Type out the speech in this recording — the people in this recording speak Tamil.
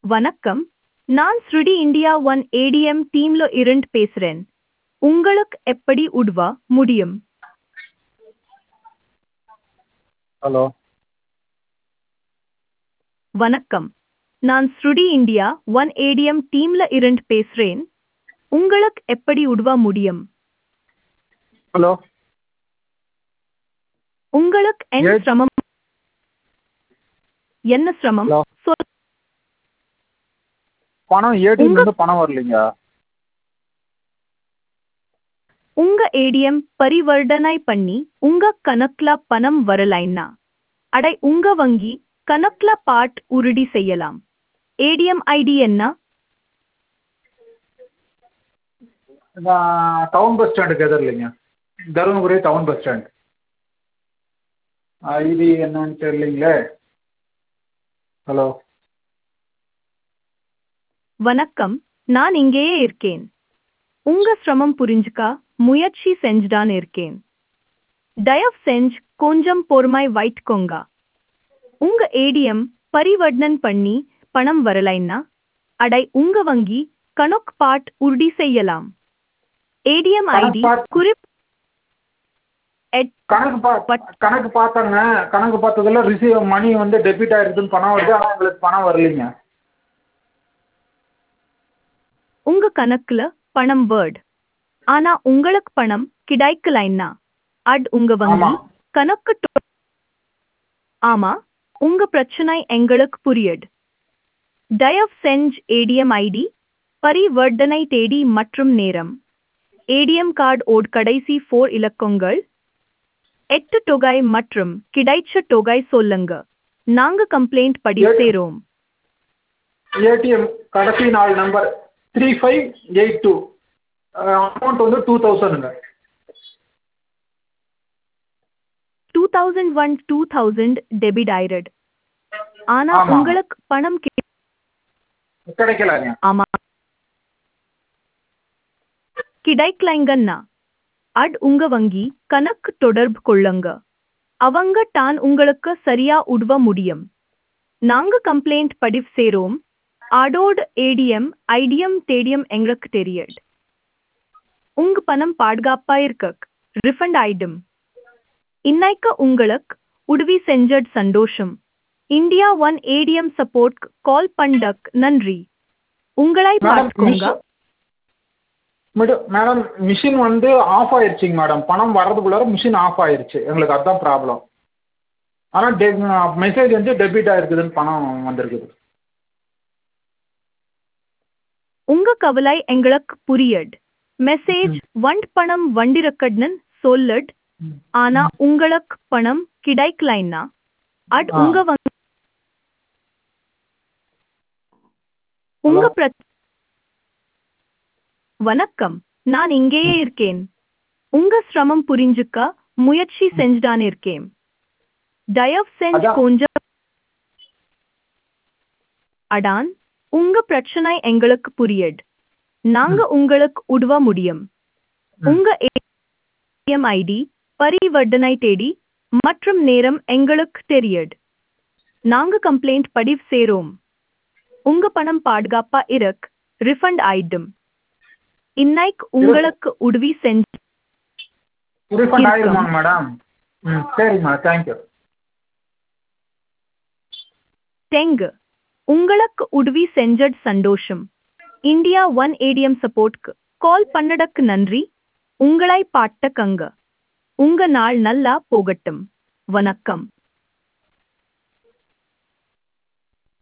வணக்கம் நான் ஸ்ருடி இந்தியா ஒன் ஏடிஎம் டீம்ல இருந்து பேசுறேன் உங்களுக்கு எப்படி உதவ முடியும் ஹலோ வணக்கம் நான் ஸ்ருடி இந்தியா ஒன் ஏடிஎம் டீம்ல இருந்து பேசுறேன் உங்களுக்கு எப்படி உதவ முடியும் ஹலோ உங்களுக்கு என்ன Yes. சிரமம் என்ன சிரமம் Hello. சொல் பணம் ஏடிஎம்ல இருந்து பணம் வரலைங்க உங்க ஏடிஎம் பரிவர்த்தனை பண்ணி உங்க கணக்குல பணம் வரலைன்னா அடை உங்க வங்கி கணக்குல பாட் உறுதி செய்யலாம் ஏடிஎம் ஐடி என்ன நான் டவுன் பஸ் ஸ்டாண்டுக்கு எதிரில்லைங்க Dharmapuri town bus stand ID என்னன்னு தெரியலைங்களே ஹலோ வணக்கம் நான் இங்கேயே இருக்கேன் உங்க சிரமம் புரிஞ்சுக்க முயற்சி செஞ்சுதான் இருக்கேன் தயவு செஞ்சு கொஞ்சம் பொறுமை வைத்துக்கோங்க உங்க ஏடிஎம் பரிவர்த்தனை பண்ணி பணம் வரலைன்னா அடை உங்க வங்கி கணக்கு பாட் உறுதி செய்யலாம் ஏடிஎம் ஐடி கணக்கு குறிப் எட் கணக்கு பா But- கணக்கு பார்த்தாங்க கணக்கு பார்த்ததுல ரிசீவ் மணி வந்து டெபிட் ஆயிருக்குன்னு பணம் வருது ஆனால் உங்களுக்கு பணம் வரலைங்க உங்க கணக்குல பணம் வேர்ட் ஆனா உங்களுக்கு பணம் கிடைக்கலைன்னா அட் உங்க வங்கி ஆமா. கணக்கு தொ- ஆமா உங்க பிரச்சனை எங்களுக்கு புரியுது தயவு செஞ்சு ஏடிஎம் ஐடி பரிவர்த்தனை தேதி மற்றும் நேரம் ஏடிஎம் கார்டு ஓட் கடைசி ஃபோர் இலக்கங்கள் எட்டு தொகை மற்றும் கிடைச்ச தொகை சொல்லுங்க நாங்க கம்ப்ளைண்ட் படி ஏ- சேரோம் ஏடிஎம் கடைசி நாலு number three five eight two amount வந்து டூ தௌசண்ட்ங்க two thousand one two thousand debit ஆயிரட் ஆனா ஆமா. உங்களுக்கு பணம் கி- கிடைக்கலங்க ஆமா கிடைக்கலைங்கன்னா அட் உங்க வங்கி கணக்கு தொடர்பு கொள்ளுங்க அவங்க தான் உங்களுக்கு சரியா உதவ முடியும் நாங்க கம்ப்ளைண்ட் பதிவு சேரோம் அதோட ஏடிஎம் ஐடிஎம் தேடியம் எங்களுக்கு தெரியுது உங்க பணம் பாதுகாப்பா இருக்க ரிஃபண்ட் ஆயிடும் இன்னைக்கு உங்களுக்கு உதவி செஞ்சது சந்தோஷம் India one ATM support call பண்ணக் நன்றி உங்களை மேடம் பார்த்துக்கோங்க மேடம் மேடம் மிஷின் வந்து ஆஃப் ஆயிருச்சுங்க மேடம் பணம் வர்றதுக்குள்ளார மிஷின் ஆஃப் ஆயிருச்சு எங்களுக்கு அதுதான் ப்ராப்ளம் ஆனால் டெ மெசேஜ் வந்து டெபிட் ஆயிருக்குதுன்னு பணம் வந்திருக்குது உங்க கவலை எங்களுக்கு புரியுது மெசேஜ் வண்ட் பணம் வண்டிருக்கட்னு சொல்லுட் ம். ஆனா உங்களுக்கு பணம் கிடைக்கலைன்னா அட் ஆ. உங்க வங்கி உங்க Hello? பிர வணக்கம் நான் இங்கேயே இருக்கேன் உங்க சிரமம் புரிஞ்சுக்க முயற்சி செஞ்சுதான் இருக்கேன் தயவு செஞ்சு அதான். கொஞ்சம் அடான் உங்க பிரச்சனை எங்களுக்கு புரியுது நாங்க உங்களுக்கு உதவ முடியும் உங்க ஏடிஎம் ஐடி பரிவர்த்தனை தேதி மற்றும் நேரம் எங்களுக்கு தெரியுது நாங்க கம்ப்ளைண்ட் பதிவு சேரோம் உங்க பணம் பாதுகாப்பா இருக் ரிஃபண்ட் ஆயிடும் இன்னைக்கு உங்களுக்கு உதவி செஞ்சு ரீஃபண்ட் இருக்கா? ஆயிருமாங்க மேடம் ம் சரிங்க மேடம் தேங்க்யூ தேங்கு உங்களுக்கு உதவி செஞ்சது சந்தோஷம் இந்தியா ஒன் ஏடிஎம் சப்போர்ட்க்கு கால் பண்ணடக்கு நன்றி உங்களை பாட்டக்கங்க உங்க நாள் நல்லா போகட்டும் வணக்கம்